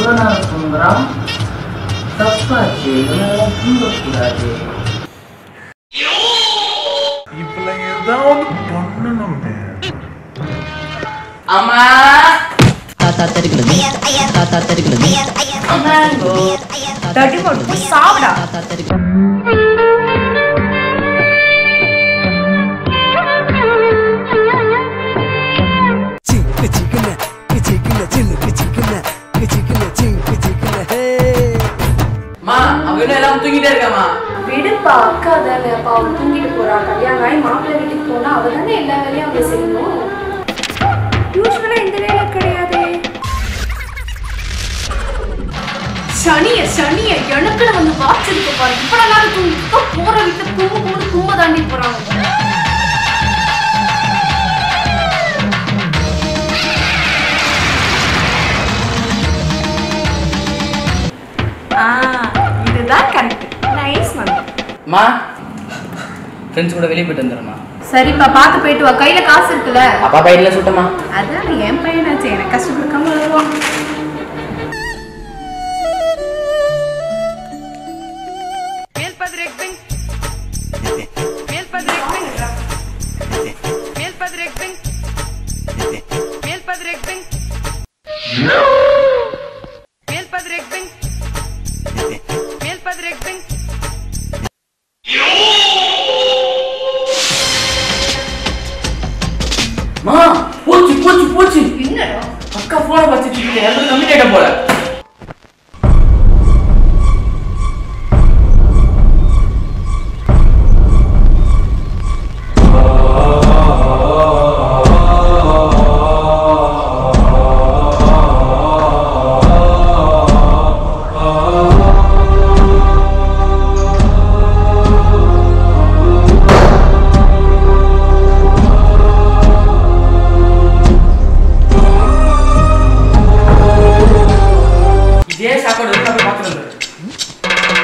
இவ்வளவு சுந்தரம் தப்பாச்சு இவனெல்லாம் தூங்கக்கூடாது இப்பல ஏதாவது பண்ணணுமே அம்மா தாத்தா தருகிறது தாத்தா தருகிறது அம்மாங்கோ தட்டி போட்டு போய் சாப்பிடா தாத்தா தருகிறது சிக்கு சிக்குன கிச்சிக்குன சின்னு கிச்சிக்குன கிச்சிக்குன சிங் கிச்சிக்குன ஹே அம்மா அவ இன்னும் எல்லாம் தூங்கிட்டே இருக்காமா விடுப்பா அக்கா தானே அப்பா அவ தூங்கிட்டு போறா கல்யாணம் ஆகி மாப்பிள்ளை வீட்டுக்கு போனா அவ தானே எல்லா வேலையும் அவ செய்யணும் யூஸ்வலா இந்த வேலை கிடையாது சனிய சனிய எனக்குல வந்து வாட்சிருக்கு பாரு இப்ப தூங்கி போற வீட்டுல தூங்க போது தூங்க தாண்டி போறாங்க ஆ இதுதான் கரெக்ட் நைஸ் மம்மி அம்மா ஃப்ரெண்ட்ஸ் கூட வெளியே போயிட்டு வந்துடுறேம்மா சரிப்பா பார்த்து போயிட்டு வா கையில காசு இருக்குல்ல அப்பா பையில சுட்டமா அதான் என் பையனாச்சு எனக்கு கஷ்டம் கொடுக்காம வருவான் மா போச்சு போச்சு போச்சு என்னடா அக்கா போன வச்சுட்டு இருக்கேன் எல்லாரும் கம்மி ஆயிட்ட போல இதே சாப்பாடு வந்து நம்ம பார்த்துட்டு வந்துடுறேன்.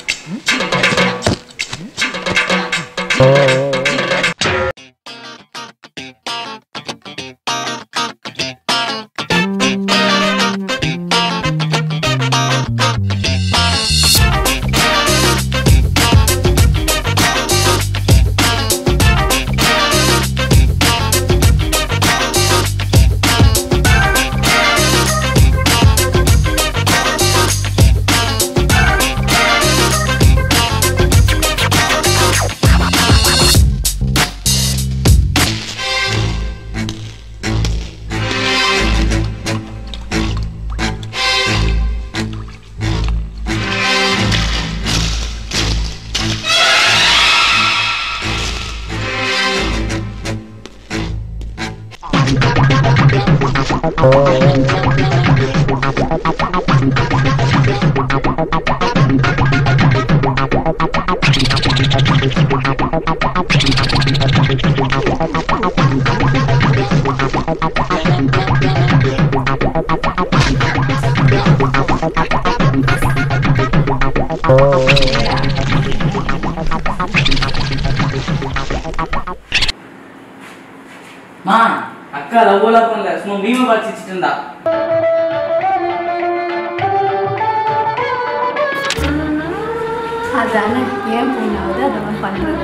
மா அக்கா லவ்லாம் பண்ணல சும்மா மீமை பார்த்துட்டு இருந்தா அதானே ஏன் பொண்ணாவது அதெல்லாம் பண்றது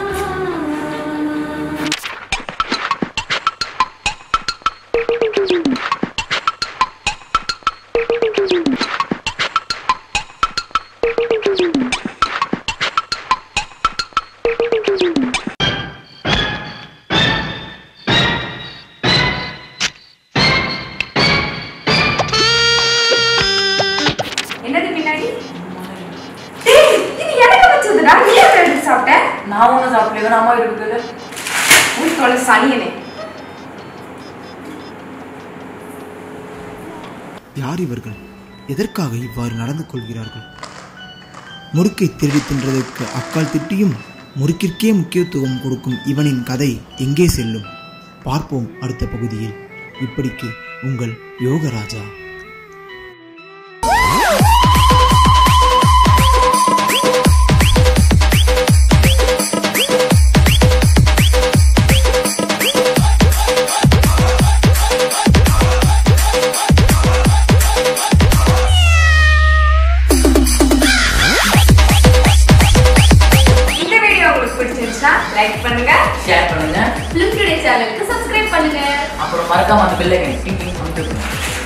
என்னது பின்னாடி டேய், இது எனக்கு வச்சதுடா நீ ஏன் எடுத்து சாப்பிட்ட நான் ஒன்றும் சாப்பிடல அம்மா இருக்குது உன் தொலை சனியனே யார் இவர்கள் எதற்காக இவ்வாறு நடந்து கொள்கிறார்கள் முறுக்கை திருடி தின்றதற்கு அக்கால் திட்டியும் முறுக்கிற்கே முக்கியத்துவம் கொடுக்கும் இவனின் கதை எங்கே செல்லும் பார்ப்போம் அடுத்த பகுதியில் இப்படிக்கு உங்கள் யோகராஜா ஷேர் பண்ணுங்க ஃபிலிம் டுடே சேனலுக்கு சப்ஸ்கிரைப் பண்ணுங்க அப்புறம் மறக்காம அந்த பில்லை கிளிக் பண்ணி கொடுத்துருங்க